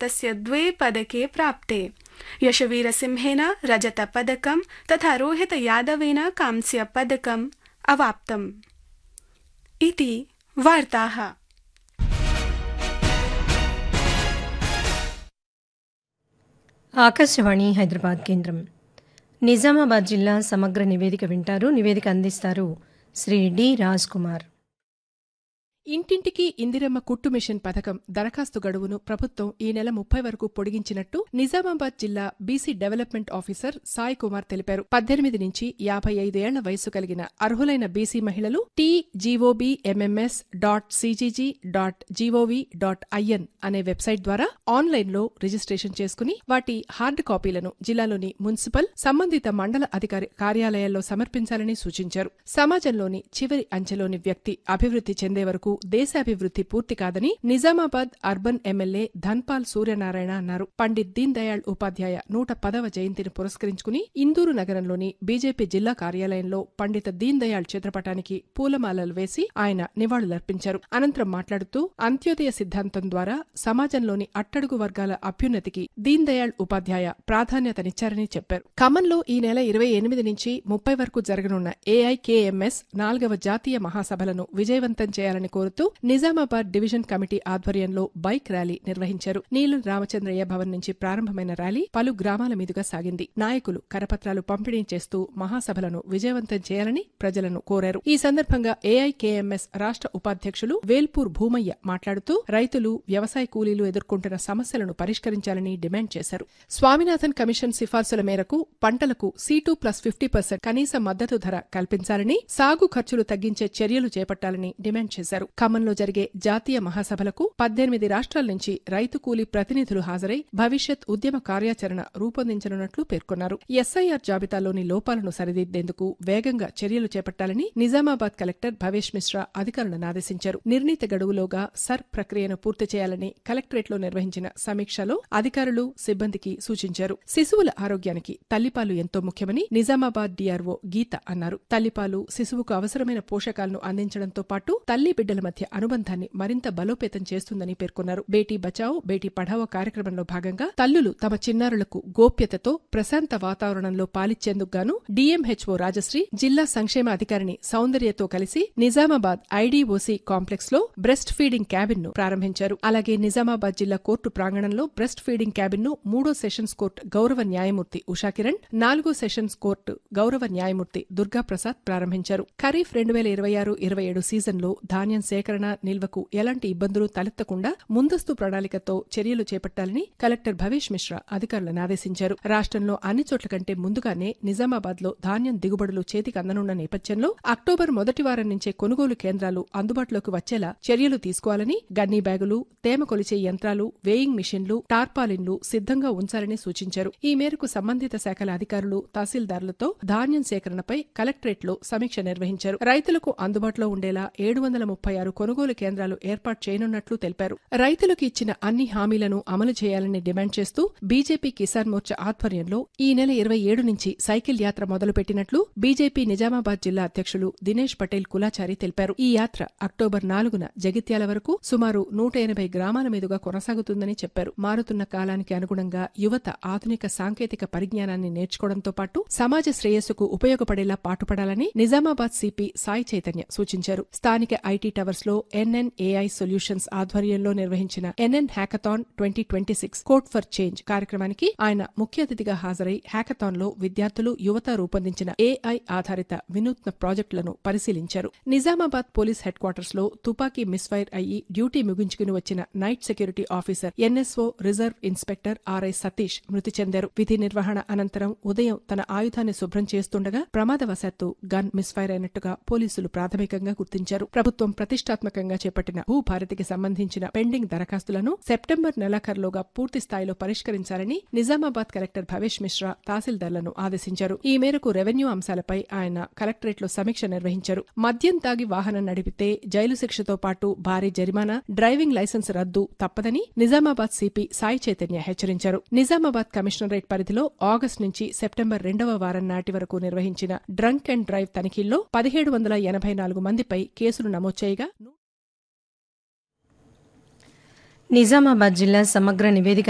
भारतस्य द्वे पदके प्राप्ते यशवीरसिंहेन रजतपदकं तथा रोहितयादवेन कांस्यपदकम् अवाप्तम् इति वार्ताः ఆకాశవాణి హైదరాబాద్ కేంద్రం నిజామాబాద్ జిల్లా సమగ్ర నివేదిక వింటారు నివేదిక అందిస్తారు శ్రీ డి రాజ్ కుమార్ ఇంటింటికి ఇందిరమ్మ కుట్టు మిషన్ పథకం దరఖాస్తు గడువును ప్రభుత్వం ఈ నెల ముప్పై వరకు పొడిగించినట్టు నిజామాబాద్ జిల్లా BC development officer Sai Kumar తెలిపారు పద్దెనిమిది నుంచి యాభై ఐదు ఏళ్ల వయసు కలిగిన అర్హులైన బీసీ మహిళలు T GOB MMS dot CGG dot GOV dot IN అనే వెబ్సైట్ ద్వారా ఆన్లైన్లో రిజిస్ట్రేషన్ చేసుకుని వాటి హార్డ్ కాపీలను జిల్లాలోని మున్సిపల్ సంబంధిత మండల అధికారి కార్యాలయాల్లో సమర్పించాలని సూచించారు సమాజంలోని చివరి అంచెలోని వ్యక్తి అభివృద్ధి చెందే వరకు దేశాభివృద్ధి పూర్తి కాదని నిజామాబాద్ అర్బన్ ఎమ్మెల్యే ధన్పాల్ సూర్యనారాయణ అన్నారు పండిత్ దీన్ దయాళ్ ఉపాధ్యాయ నూట పదవ జయంతిని పురస్కరించుకుని ఇందూరు నగరంలోని బీజేపీ జిల్లా కార్యాలయంలో పండిత దీన్ దయాళ్ చిత్రపటానికి పూలమాలలు వేసి ఆయన నివాళులర్పించారు అనంతరం మాట్లాడుతూ అంత్యోదయ సిద్ధాంతం ద్వారా సమాజంలోని అట్టడుగు వర్గాల అభ్యున్నతికి దీన్ దయాళ్ ఉపాధ్యాయ ప్రాధాన్యతనిచ్చారని చెప్పారు ఖమ్మంలో ఈ నెల ఇరవై ఎనిమిది నుంచి ముప్పై వరకు జరగనున్న ఏఐకేఎంఎస్ నాలుగవ జాతీయ మహాసభలను విజయవంతం చేయాలని కోరుతూ నిజామాబాద్ డివిజన్ కమిటీ ఆధ్వర్యంలో బైక్ ర్యాలీ నిర్వహించారు నీలం రామచంద్రయ్య భవన్ నుంచి ప్రారంభమైన ర్యాలీ పలు గ్రామాల మీదుగా సాగింది నాయకులు కరపత్రాలు పంపిణీ చేస్తూ మహాసభలను విజయవంతం చేయాలని ప్రజలను కోరారు ఈ సందర్భంగా ఏఐకేఎంఎస్ రాష్ట్ర ఉపాధ్యక్షులు వేల్పూర్ భూమయ్య మాట్లాడుతూ రైతులు వ్యవసాయ కూలీలు ఎదుర్కొంటున్న సమస్యలను పరిష్కరించాలని డిమాండ్ చేశారు స్వామినాథన్ కమిషన్ సిఫార్సుల మేరకు పంటలకు సీటూ ప్లస్ ఫిఫ్టీ పర్సెంట్ కనీస మద్దతు ధర కల్పించాలని సాగు ఖర్చులు తగ్గించే చర్యలు చేపట్టాలని డిమాండ్ చేశారు ఖమ్మంలో జరిగే జాతీయ మహాసభలకు పద్దెనిమిది రాష్ట్రాల నుంచి రైతు కూలీ ప్రతినిధులు హాజరై భవిష్యత్ ఉద్యమ కార్యాచరణ రూపొందించనున్నట్లు పేర్కొన్నారు ఎస్ఐఆర్ జాబితాలోని లోపాలను సరిదిద్దేందుకు వేగంగా చర్యలు చేపట్టాలని నిజామాబాద్ కలెక్టర్ భవేష్ మిశ్రా అధికారులను ఆదేశించారు నిర్ణీత గడువులోగా సర్ ప్రక్రియను పూర్తి చేయాలని కలెక్టరేట్లో నిర్వహించిన సమీక్షలో అధికారులు సిబ్బందికి సూచించారు శిశువుల ఆరోగ్యానికి తల్లిపాలు ఎంతో ముఖ్యమని నిజామాబాద్ డీఆర్ఓ గీత అన్నారు తల్లిపాలు శిశువుకు అవసరమైన పోషకాలను అందించడంతో పాటు తల్లి బిడ్డల మధ్య అనుబంధాన్ని మరింత బలోపేతం చేస్తుందని పేర్కొన్నారు బేటీ బచావో బేటీ పఢావో కార్యక్రమంలో భాగంగా తల్లులు తమ చిన్నారులకు గోప్యతతో ప్రశాంత వాతావరణంలో పాలిచ్చేందుకు గాను డీఎంహెచ్ఓ రాజశ్రీ జిల్లా సంక్షేమ అధికారిని సౌందర్యతో కలిసి నిజామాబాద్ ఐడీఓసీ కాంప్లెక్స్ లో బ్రెస్ట్ ఫీడింగ్ క్యాబిన్ ను ప్రారంభించారు అలాగే నిజామాబాద్ జిల్లా కోర్టు ప్రాంగణంలో బ్రెస్ట్ ఫీడింగ్ క్యాబిన్ ను మూడో సెషన్స్ కోర్టు గౌరవ న్యాయమూర్తి ఉషాకిరణ్ నాలుగో సెషన్స్ కోర్టు గౌరవ న్యాయమూర్తి దుర్గాప్రసాద్ ప్రారంభించారు ఖరీఫ్ రెండు వేల ఇరవై ఆరు ఇరవై ఏడు సీజన్లో ధాన్యం సేకరణ నిల్వకు ఎలాంటి ఇబ్బందులు తలెత్తకుండా ముందస్తు ప్రణాళికతో చర్యలు చేపట్టాలని కలెక్టర్ భవేష్ మిశ్రా అధికారులను ఆదేశించారు రాష్ట్రంలో అన్ని చోట్ల కంటే ముందుగానే నిజామాబాద్ లో ధాన్యం దిగుబడులు చేతికి అందనున్న నేపథ్యంలో అక్టోబర్ మొదటి వారం నుంచే కొనుగోలు కేంద్రాలు అందుబాటులోకి వచ్చేలా చర్యలు తీసుకోవాలని గన్నీ బ్యాగులు తేమ కొలిచే యంత్రాలు వేయింగ్ మిషన్లు టార్పాలిన్లు సిద్ధంగా ఉంచాలని సూచించారు ఈ మేరకు సంబంధిత శాఖల అధికారులు తహసీల్దారులతో ధాన్యం సేకరణపై కలెక్టరేట్ లో సమీక్ష నిర్వహించారు రైతులకు అందుబాటులో ఉండేలా ఏడు వందల ముప్పై ఆరు కొనుగోలు కేంద్రాలు ఏర్పాటు చేయనున్నట్లు తెలిపారు రైతులకు ఇచ్చిన అన్ని హామీలను అమలు చేయాలని డిమాండ్ చేస్తూ బీజేపీ కిసాన్ మోర్చా ఆధ్వర్యంలో ఈ నెల ఇరవై ఏడు నుంచి సైకిల్ యాత్ర మొదలుపెట్టినట్లు బీజేపీ నిజామాబాద్ జిల్లా అధ్యక్షులు దినేష్ పటేల్ కులాచారి తెలిపారు ఈ యాత్ర అక్టోబర్ నాలుగున జగిత్యాల వరకు సుమారు నూట ఎనభై గ్రామాల మీదుగా కొనసాగుతుందని చెప్పారు మారుతున్న కాలానికి అనుగుణంగా యువత ఆధునిక సాంకేతిక పరిజ్ఞానాన్ని నేర్చుకోవడంతో పాటు సమాజ శ్రేయస్సుకు ఉపయోగపడేలా పాటుపడాలని నిజామాబాద్ సిపి సాయి చైతన్య సూచించారు స్థానిక ఐటీ టవర్స్ లో ఎన్ఎన్ఏఐ సొల్యూషన్స్ ఆధ్వర్యంలో నిర్వహించిన NN hackathon twenty twenty six code for change కార్యక్రమానికి ఆయన ముఖ్య అతిథిగా హాజరై హ్యాకథాన్ లో విద్యార్థులు యువత రూపొందించిన ఏఐ ఆధారిత వినూత్న ప్రాజెక్టులను పరిశీలించారు నిజామాబాద్ పోలీస్ హెడ్ క్వార్టర్స్ లో తుపాకీ మిస్ఫైర్ అయ్యి డ్యూటీ ముగించుకుని వచ్చిన night security officer NSO reserve inspector RI Satish మృతి చెందారు విధి నిర్వహణ అనంతరం ఉదయం తన ఆయుధాన్ని శుభ్రం చేస్తుండగా ప్రమాదవశాత్తు గన్ మిస్ఫైర్ అయినట్టుగా పోలీసులు ప్రాథమికంగా గుర్తించారు ప్రభుత్వం ప్రతిష్టాత్మకంగా చేపట్టిన భూభారతికి సంబంధించిన పెండింగ్ దరఖాస్తులను సెప్టెంబర్ నెలాఖరులోగా పూర్తి స్థాయిలో పరిష్కరించాలని నిజామాబాద్ కలెక్టర్ భవేష్ మిశ్రా తహసీల్దార్లను ఆదేశించారు ఈ మేరకు రెవెన్యూ అంశాలపై ఆయన కలెక్టరేట్లో సమీక్ష నిర్వహించారు మద్యం తాగి వాహనం నడిపితే జైలు శిక్షతో పాటు భారీ జరిమానా డ్రైవింగ్ లైసెన్స్ రద్దు తప్పదని నిజామాబాద్ సిపి సాయి చైతన్య హెచ్చరించారు నిజామాబాద్ కమిషనరేట్ పరిధిలో ఆగస్టు నుంచి సెప్టెంబర్ రెండవ వారం నాటి వరకు నిర్వహించిన డ్రంక్ అండ్ డ్రైవ్ తనిఖీల్లో పదిహేడు వందల ఎనభై నాలుగు మందిపై కేసులు నమోదు చేయగా నిజామాబాద్ జిల్లా సమగ్ర నివేదిక